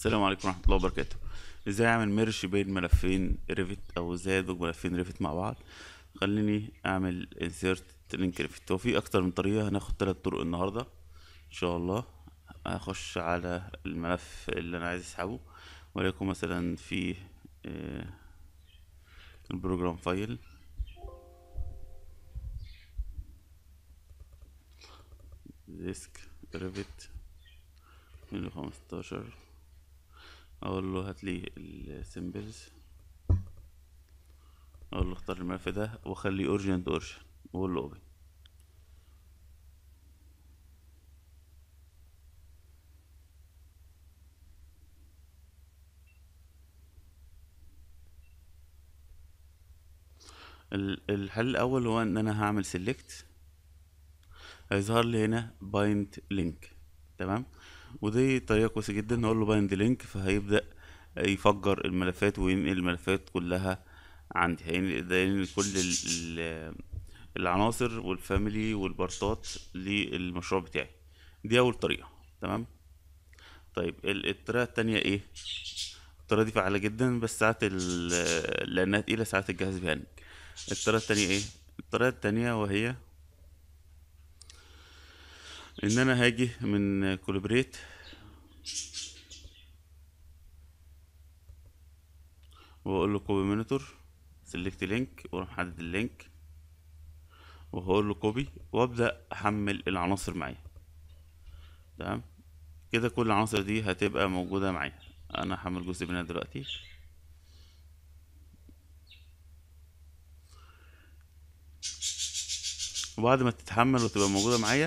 السلام عليكم ورحمة الله وبركاته ازاي اعمل ميرج بين ملفين ريفت او ازاي ادمج ملفين ريفت مع بعض خليني اعمل insert link ريفت هو في اكتر من طريقة هناخد تلات طرق النهاردة ان شاء الله هخش على الملف اللي انا عايز اسحبه وليكن مثلا في آه، البروجرام فايل ديسك ريفت من خمستاشر اقول له هات لي السيمبلز اقول له اختار الملف ده واخليه اورجن تو اورجن واقول له اوبن ال- الحل الاول هو ان انا هعمل سيلكت هيظهر لي هنا بايند لينك تمام ودي طريقه كويسه جدا اقول له بايند لينك فهيبدا يفجر الملفات وينقل الملفات كلها عندي هينقل ده ينقل كل ال- ال- العناصر والفاميلي والبارتات للمشروع بتاعي دي اول طريقه تمام طيب ال- الطريقه التانية ايه الطريقه دي فعاله جدا بس ساعات ال- لانها تقيله ساعات الجهاز بيهنج الطريقه التانية ايه الطريقه التانية وهي ان انا هاجي من كولابريت واقول له كوبي مونيتور سيلكت لينك واروح محدد اللينك وهقول له كوبي وابدا احمل العناصر معايا تمام كده كل العناصر دي هتبقى موجوده معايا انا هحمل جزء منها دلوقتي وبعد ما تتحمل وتبقى موجوده معايا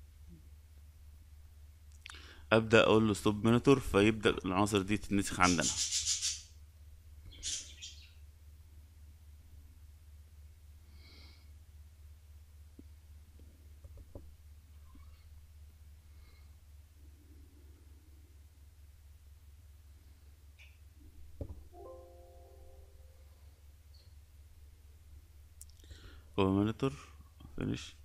ابدا اقول له ستوب مونيتور فيبدا العناصر دي تتنسخ عندنا كوبي مونيتور فينيش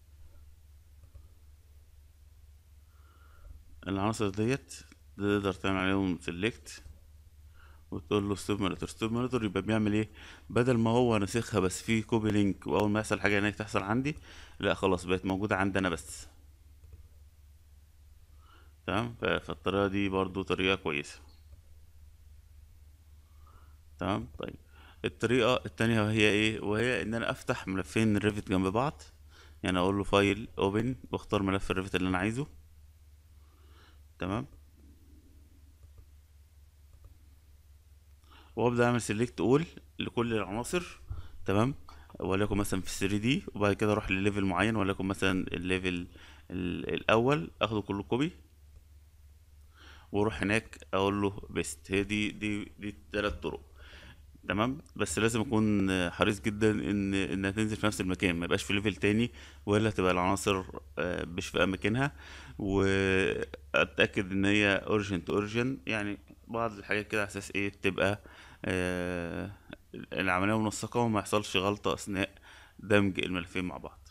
العناصر ديت تقدر تعمل عليهم سيلكت وتقول له ستوب مونيتور ستوب مونيتور يبقى بيعمل ايه بدل ما هو ناسخها بس في كوبي لينك واول ما يحصل حاجه هناك تحصل عندي لا خلاص بقت موجوده عندي انا بس تمام ف- فالطريقه دي برضو طريقه كويسه تمام طيب الطريقه التانية وهي ايه وهي ان انا افتح ملفين الريفت جنب بعض يعني اقول له فايل اوبن واختار ملف الريفت اللي انا عايزه تمام وابدا اعمل سيلكت اول لكل العناصر تمام وليكن مثلا في 3 دي وبعد كده اروح لليفل معين وليكن مثلا الليفل ال- الاول اخده كله كوبي واروح هناك اقول له بيست هي دي دي دي التلات طرق تمام بس لازم اكون حريص جدا ان انها تنزل في نفس المكان ما يبقاش في ليفل تاني والا تبقى العناصر آه، مش في اماكنها واتاكد ان هي اورجن تو اورجن يعني بعض الحاجات كده على اساس ايه تبقى آه، العمليه منسقه وما يحصلش غلطه اثناء دمج الملفين مع بعض